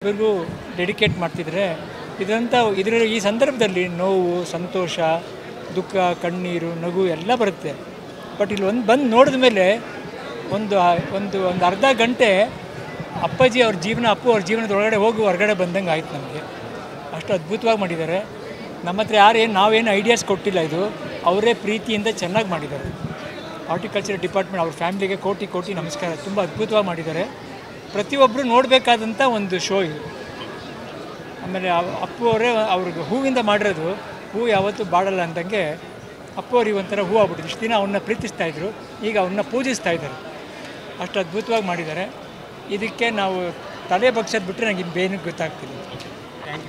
ಇಬ್ಬರಿಗೂ ಡೆಡಿಕೇಟ್ ಮಾಡ್ತಿದ್ರೆ ಇದಂಥ ಇದರ ಈ ಸಂದರ್ಭದಲ್ಲಿ ನೋವು ಸಂತೋಷ ದುಃಖ ಕಣ್ಣೀರು ನಗು ಎಲ್ಲ ಬರುತ್ತೆ ಬಟ್ ಇಲ್ಲಿ ಒಂದು ಬಂದು ನೋಡಿದ ಮೇಲೆ ಒಂದು ಒಂದು ಒಂದು ಅರ್ಧ ಗಂಟೆ ಅಪ್ಪಾಜಿ ಅವ್ರ ಜೀವನ ಅಪ್ಪು ಅವ್ರ ಜೀವನದ ಒಳಗಡೆ ಹೋಗಿ ಹೊರಗಡೆ ಬಂದಂಗೆ ಆಯ್ತು ನಮಗೆ ಅಷ್ಟು ಅದ್ಭುತವಾಗಿ ಮಾಡಿದ್ದಾರೆ ನಮ್ಮ ಹತ್ರ ಯಾರೇನು ನಾವೇನು ಐಡಿಯಾಸ್ ಕೊಟ್ಟಿಲ್ಲ ಇದು ಅವರೇ ಪ್ರೀತಿಯಿಂದ ಚೆನ್ನಾಗಿ ಮಾಡಿದ್ದಾರೆ ಹಾರ್ಟಿಕಲ್ಚರ್ ಡಿಪಾರ್ಟ್ಮೆಂಟ್ ಅವ್ರ ಫ್ಯಾಮಿಲಿಗೆ ಕೋಟಿ ಕೋಟಿ ನಮಸ್ಕಾರ ತುಂಬ ಅದ್ಭುತವಾಗಿ ಮಾಡಿದ್ದಾರೆ ಪ್ರತಿಯೊಬ್ಬರು ನೋಡಬೇಕಾದಂಥ ಒಂದು ಶೋ ಇದು ಆಮೇಲೆ ಅವ್- ಅಪ್ಪು ಅವರೇ ಅವ್ರಿಗೆ ಹೂವಿಂದ ಮಾಡಿರೋದು ಹೂ ಯಾವತ್ತೂ ಬಾಡಲ್ಲ ಅಂದಂಗೆ ಅಪ್ಪು ಅವ್ರಿಗೆ ಒಂಥರ ಹೂ ಆಗ್ಬಿಟ್ಟಿದೆ ಇಷ್ಟು ದಿನ ಅವನ್ನ ಪ್ರೀತಿಸ್ತಾ ಇದ್ರು ಈಗ ಅವನ್ನ ಪೂಜಿಸ್ತಾ ಇದ್ದಾರೆ ಅಷ್ಟು ಅದ್ಭುತವಾಗಿ ಮಾಡಿದ್ದಾರೆ ಇದಕ್ಕೆ ನಾವು ತಲೆ ಬಗ್ಸೋದು ಬಿಟ್ಟರೆ ನನಗೆ ಬೇನು ಗೊತ್ತಾಗ್ತಿಲ್ಲ